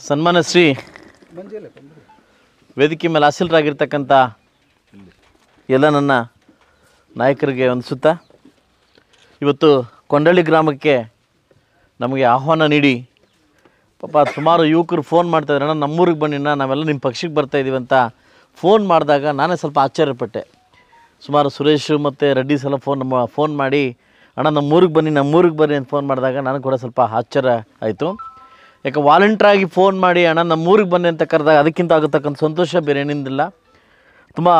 ಸನ್ಮಾನ ಶ್ರೀ ವೇದಿಕೆ ಮೇಲೆ ಆಸೀಲರಾಗಿರ್ತಕ್ಕಂಥ ಎಲ್ಲ ನನ್ನ ನಾಯಕರಿಗೆ ವಂದಿಸುತ್ತಾ ಇವತ್ತು ಕೊಂಡಳ್ಳಿ ಗ್ರಾಮಕ್ಕೆ ನಮಗೆ ಆಹ್ವಾನ ನೀಡಿ ಪಾಪ ಸುಮಾರು ಯುವಕರು ಫೋನ್ ಮಾಡ್ತಾಯಿದ್ರು ಅಣ್ಣ ನಮ್ಮೂರಿಗೆ ಬನ್ನಿಣ್ಣ ನಾವೆಲ್ಲ ನಿಮ್ಮ ಪಕ್ಷಕ್ಕೆ ಬರ್ತಾ ಇದೀವಿ ಅಂತ ಫೋನ್ ಮಾಡಿದಾಗ ನಾನೇ ಸ್ವಲ್ಪ ಆಶ್ಚರ್ಯಪಟ್ಟೆ ಸುಮಾರು ಸುರೇಶ್ ಮತ್ತು ರೆಡ್ಡಿಸ್ ಎಲ್ಲ ಫೋನ್ ಫೋನ್ ಮಾಡಿ ಅಣ್ಣ ನಮ್ಮೂರಿಗೆ ಬನ್ನಿ ನಮ್ಮೂರಿಗೆ ಬನ್ನಿ ಅಂತ ಫೋನ್ ಮಾಡಿದಾಗ ನನಗೆ ಕೂಡ ಸ್ವಲ್ಪ ಆಶ್ಚರ್ಯ ಆಯಿತು ಯಾಕೆ ವಾಲಂಟ್ರಾಗಿ ಫೋನ್ ಮಾಡಿ ಅಣ್ಣ ನಮ್ಮೂರಿಗೆ ಬನ್ನಿ ಅಂತ ಕರೆದಾಗ ಅದಕ್ಕಿಂತ ಆಗತಕ್ಕಂಥ ಸಂತೋಷ ಬೇರೆ ಏನಿಂದಿಲ್ಲ ತುಂಬ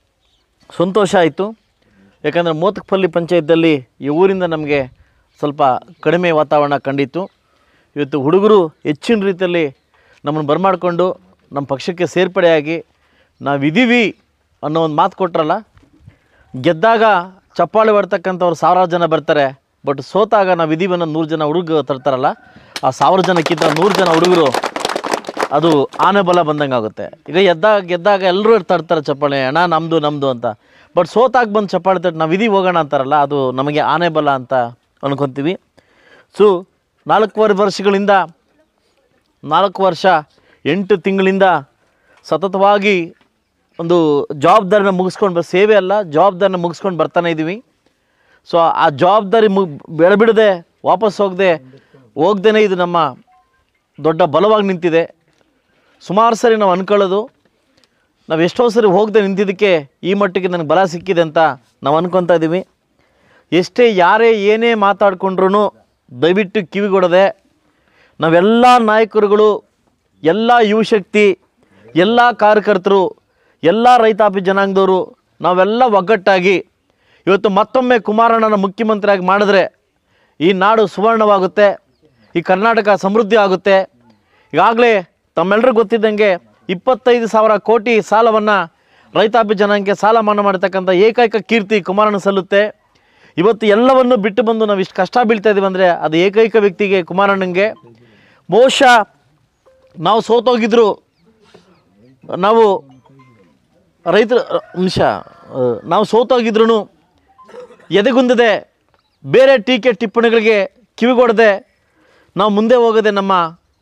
ಸಂತೋಷ ಆಯಿತು ಯಾಕಂದರೆ ಮೋತಕಪಲ್ಲಿ ಪಂಚಾಯತ್ದಲ್ಲಿ ಈ ಊರಿಂದ ನಮಗೆ ಸ್ವಲ್ಪ ಕಡಿಮೆ ವಾತಾವರಣ ಕಂಡಿತ್ತು ಇವತ್ತು ಹುಡುಗರು ಹೆಚ್ಚಿನ ರೀತಿಯಲ್ಲಿ ನಮ್ಮನ್ನು ಬರಮಾಡಿಕೊಂಡು ನಮ್ಮ ಪಕ್ಷಕ್ಕೆ ಸೇರ್ಪಡೆಯಾಗಿ ನಾವಿದ್ದೀವಿ ಅನ್ನೋ ಒಂದು ಮಾತು ಕೊಟ್ರಲ್ಲ ಗೆದ್ದಾಗ ಚಪ್ಪಾಳೆ ಬರ್ತಕ್ಕಂಥವ್ರು ಸಾವಿರಾರು ಜನ ಬರ್ತಾರೆ ಬಟ್ ಸೋತಾಗ ನಾವು ಇದೀವಿ ಅನ್ನೋ ನೂರು ಜನ ಹುಡುಗ ತರ್ತಾರಲ್ಲ ಆ ಸಾವಿರ ಜನಕ್ಕಿಂತ ನೂರು ಜನ ಹುಡುಗರು ಅದು ಆನೆ ಬಲ ಬಂದಂಗೆ ಆಗುತ್ತೆ ಈಗ ಎದ್ದಾಗ ಗೆದ್ದಾಗ ಎಲ್ಲರೂ ತರ್ತಾರೆ ಚಪ್ಪಾಳೆ ಅಣ್ಣ ನಮ್ಮದು ನಮ್ಮದು ಅಂತ ಬಟ್ ಸೋತಾಗ ಬಂದು ಚಪ್ಪಾಳೆ ತಟ್ಟು ನಾವು ಇದೀವಿ ಹೋಗೋಣ ಅಂತಾರಲ್ಲ ಅದು ನಮಗೆ ಆನೆ ಬಲ ಅಂತ ಅನ್ಕೊತೀವಿ ಸೊ ನಾಲ್ಕೂವರೆ ವರ್ಷಗಳಿಂದ ನಾಲ್ಕು ವರ್ಷ ಎಂಟು ತಿಂಗಳಿಂದ ಸತತವಾಗಿ ಒಂದು ಜವಾಬ್ದಾರಿನ ಮುಗಿಸ್ಕೊಂಡು ಬ ಸೇವೆ ಅಲ್ಲ ಜವಾಬ್ದಾರಿನ ಮುಗಿಸ್ಕೊಂಡು ಬರ್ತಾನೆ ಇದ್ದೀವಿ ಸೊ ಆ ಜವಾಬ್ದಾರಿ ಮುಗ್ ಬೆಳಬಿಡದೆ ವಾಪಸ್ ಹೋಗದೆ ಹೋಗ್ದೇ ಇದು ನಮ್ಮ ದೊಡ್ಡ ಬಲವಾಗಿ ನಿಂತಿದೆ ಸುಮಾರು ಸರಿ ನಾವು ಅನ್ಕೊಳ್ಳೋದು ನಾವು ಎಷ್ಟೋ ಸರಿ ಹೋಗದೆ ನಿಂತಿದ್ದಕ್ಕೆ ಈ ಮಟ್ಟಿಗೆ ನನಗೆ ಬಲ ಸಿಕ್ಕಿದೆ ಅಂತ ನಾವು ಅನ್ಕೊತಾ ಇದ್ದೀವಿ ಎಷ್ಟೇ ಯಾರೇ ಏನೇ ಮಾತಾಡ್ಕೊಂಡ್ರೂ ದಯವಿಟ್ಟು ಕಿವಿಗೊಡದೆ ನಾವೆಲ್ಲ ನಾಯಕರುಗಳು ಎಲ್ಲ ಯುವಶಕ್ತಿ ಎಲ್ಲ ಕಾರ್ಯಕರ್ತರು ಎಲ್ಲ ರೈತಾಪಿ ಜನಾಂಗದವರು ನಾವೆಲ್ಲ ಒಗ್ಗಟ್ಟಾಗಿ ಇವತ್ತು ಮತ್ತೊಮ್ಮೆ ಕುಮಾರಣ್ಣನ ಮುಖ್ಯಮಂತ್ರಿಯಾಗಿ ಮಾಡಿದ್ರೆ ಈ ನಾಡು ಸುವರ್ಣವಾಗುತ್ತೆ ಈ ಕರ್ನಾಟಕ ಸಮೃದ್ಧಿ ಆಗುತ್ತೆ ಈಗಾಗಲೇ ತಮ್ಮೆಲ್ಲರಿಗೂ ಗೊತ್ತಿದ್ದಂಗೆ ಇಪ್ಪತ್ತೈದು ಸಾವಿರ ಕೋಟಿ ಸಾಲವನ್ನು ರೈತಾಪಿ ಜನಾಂಗಕ್ಕೆ ಸಾಲ ಮನ್ನಾ ಮಾಡತಕ್ಕಂಥ ಏಕೈಕ ಕೀರ್ತಿ ಕುಮಾರಣ್ಣ ಸಲ್ಲುತ್ತೆ ಇವತ್ತು ಎಲ್ಲವನ್ನು ಬಿಟ್ಟು ಬಂದು ನಾವು ಇಷ್ಟು ಕಷ್ಟ ಬೀಳ್ತಾ ಇದ್ದೀವಿ ಅಂದರೆ ಅದು ಏಕೈಕ ವ್ಯಕ್ತಿಗೆ ಕುಮಾರಣ್ಣಂಗೆ ಬಹುಶಃ ನಾವು ಸೋತೋಗಿದ್ರು ನಾವು ರೈತರ ನಿಮಿಷ ನಾವು ಸೋತೋಗಿದ್ರು ಎದೆಗುಂದದೆ ಬೇರೆ ಟೀಕೆ ಟಿಪ್ಪಣಿಗಳಿಗೆ ಕಿವಿಗೊಡದೆ ನಾವು ಮುಂದೆ ಹೋಗದೆ ನಮ್ಮ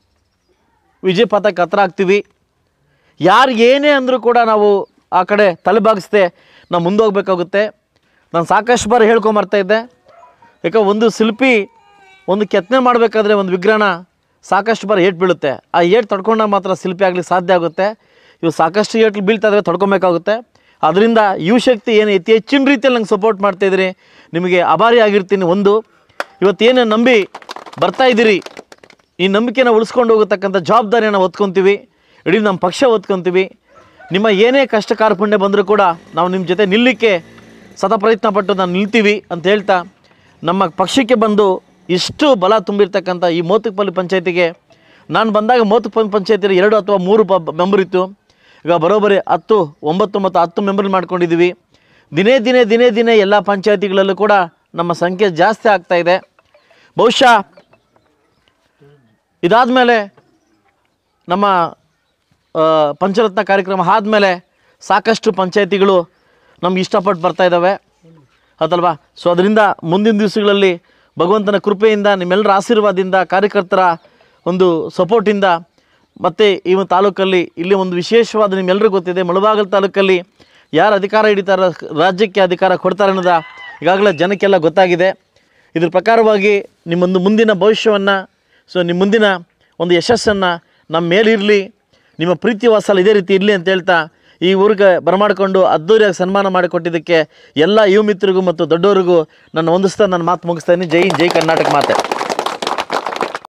ವಿಜಯ ಪಥಕ್ಕೆ ಹತ್ರ ಆಗ್ತೀವಿ ಯಾರು ಏನೇ ಅಂದರೂ ಕೂಡ ನಾವು ಆ ಕಡೆ ತಲೆಬಾಗಿಸ್ದೆ ನಾವು ಮುಂದೆ ಹೋಗ್ಬೇಕಾಗುತ್ತೆ ನಾನು ಸಾಕಷ್ಟು ಬಾರಿ ಹೇಳ್ಕೊಂಬರ್ತಾ ಇದ್ದೆ ಯಾಕೆ ಒಂದು ಶಿಲ್ಪಿ ಒಂದು ಕೆತ್ತನೆ ಮಾಡಬೇಕಾದ್ರೆ ಒಂದು ವಿಗ್ರಹನ ಸಾಕಷ್ಟು ಬಾರಿ ಏಟು ಬೀಳುತ್ತೆ ಆ ಏಟು ತಡ್ಕೊಂಡಾಗ ಮಾತ್ರ ಶಿಲ್ಪಿ ಆಗಲಿಕ್ಕೆ ಸಾಧ್ಯ ಆಗುತ್ತೆ ಇವು ಸಾಕಷ್ಟು ಏಟ್ಲು ಬೀಳ್ತಾ ಇದ್ದಾವೆ ತಡ್ಕೊಬೇಕಾಗುತ್ತೆ ಅದರಿಂದ ಯುವ ಶಕ್ತಿ ಏನು ಅತಿ ಹೆಚ್ಚಿನ ರೀತಿಯಲ್ಲಿ ನಂಗೆ ಸಪೋರ್ಟ್ ಮಾಡ್ತಾಯಿದ್ರಿ ನಿಮಗೆ ಆಭಾರಿ ಆಗಿರ್ತೀನಿ ಒಂದು ಇವತ್ತೇನು ನಂಬಿ ಬರ್ತಾ ಇದ್ದೀರಿ ಈ ನಂಬಿಕೆನ ಉಳಿಸ್ಕೊಂಡು ಹೋಗತಕ್ಕಂಥ ಜವಾಬ್ದಾರಿಯನ್ನು ಒತ್ಕೊತೀವಿ ಇಡೀ ನಮ್ಮ ಪಕ್ಷ ಒತ್ಕೊತೀವಿ ನಿಮ್ಮ ಏನೇ ಕಷ್ಟ ಕಾರ್ಪಣ್ಯ ಬಂದರೂ ಕೂಡ ನಾವು ನಿಮ್ಮ ಜೊತೆ ನಿಲ್ಲಕ್ಕೆ ಸತ ಪ್ರಯತ್ನ ಪಟ್ಟು ನಾನು ನಿಲ್ತೀವಿ ಅಂತ ಹೇಳ್ತಾ ನಮ್ಮ ಪಕ್ಷಕ್ಕೆ ಬಂದು ಇಷ್ಟು ಬಲ ತುಂಬಿರ್ತಕ್ಕಂಥ ಈ ಮೋತಕಪಲ್ಲಿ ಪಂಚಾಯತಿಗೆ ನಾನು ಬಂದಾಗ ಮೋತಕಪಲ್ಲಿ ಪಂಚಾಯತಿಯಲ್ಲಿ ಎರಡು ಅಥವಾ ಮೂರು ಪ ಮೆಂಬರ್ ಇತ್ತು ಈಗ ಬರೋಬ್ಬರಿ ಹತ್ತು ಒಂಬತ್ತು ಮತ್ತು ಹತ್ತು ಮೆಂಬರ್ ಮಾಡ್ಕೊಂಡಿದ್ದೀವಿ ದಿನೇ ದಿನೇ ದಿನೇ ದಿನೇ ಎಲ್ಲ ಪಂಚಾಯತಿಗಳಲ್ಲೂ ಕೂಡ ನಮ್ಮ ಸಂಖ್ಯೆ ಜಾಸ್ತಿ ಆಗ್ತಾ ಇದೆ ಬಹುಶಃ ಇದಾದಮೇಲೆ ನಮ್ಮ ಆ, ಪಂಚರತ್ನ ಕಾರ್ಯಕ್ರಮ ಆದಮೇಲೆ ಸಾಕಷ್ಟು ಪಂಚಾಯತಿಗಳು ನಮ್ಗೆ ಇಷ್ಟಪಟ್ಟು ಬರ್ತಾ ಇದ್ದಾವೆ ಅದಲ್ವಾ ಸೊ ಅದರಿಂದ ಮುಂದಿನ ದಿವಸಗಳಲ್ಲಿ ಭಗವಂತನ ಕೃಪೆಯಿಂದ ನಿಮ್ಮೆಲ್ಲರ ಆಶೀರ್ವಾದದಿಂದ ಕಾರ್ಯಕರ್ತರ ಒಂದು ಸಪೋರ್ಟಿಂದ ಮತ್ತು ಈ ಒಂದು ತಾಲೂಕಲ್ಲಿ ಇಲ್ಲಿ ಒಂದು ವಿಶೇಷವಾದ ನಿಮ್ಮೆಲ್ಲರಿಗೂ ಗೊತ್ತಿದೆ ಮುಳಬಾಗಲ್ ತಾಲೂಕಲ್ಲಿ ಯಾರು ಅಧಿಕಾರ ಹಿಡಿತಾರ ರಾಜ್ಯಕ್ಕೆ ಅಧಿಕಾರ ಕೊಡ್ತಾರೆ ಅನ್ನೋದ ಈಗಾಗಲೇ ಜನಕ್ಕೆಲ್ಲ ಗೊತ್ತಾಗಿದೆ ಇದ್ರ ಪ್ರಕಾರವಾಗಿ ನಿಮ್ಮೊಂದು ಮುಂದಿನ ಭವಿಷ್ಯವನ್ನು ಸೊ ನಿಮ್ಮ ಮುಂದಿನ ಒಂದು ಯಶಸ್ಸನ್ನು ನಮ್ಮ ಮೇಲಿರಲಿ ನಿಮ್ಮ ಪ್ರೀತಿ ವಾಸಲ್ ಇದೇ ರೀತಿ ಇರಲಿ ಅಂತ ಹೇಳ್ತಾ ಈ ಊರಿಗೆ ಬರಮಾಡಿಕೊಂಡು ಅದ್ದೂರಿಯಾಗಿ ಸನ್ಮಾನ ಮಾಡಿಕೊಟ್ಟಿದ್ದಕ್ಕೆ ಎಲ್ಲ ಯುವ ಮಿತ್ರರಿಗೂ ಮತ್ತು ದೊಡ್ಡವರಿಗೂ ನಾನು ಹೊಂದಿಸ್ತಾ ನನ್ನ ಮಾತು ಮುಗಿಸ್ತಾ ಇದ್ದೀನಿ ಜೈ ಹಿಂದ್, ಜೈ ಕರ್ನಾಟಕ ಮಾತೆ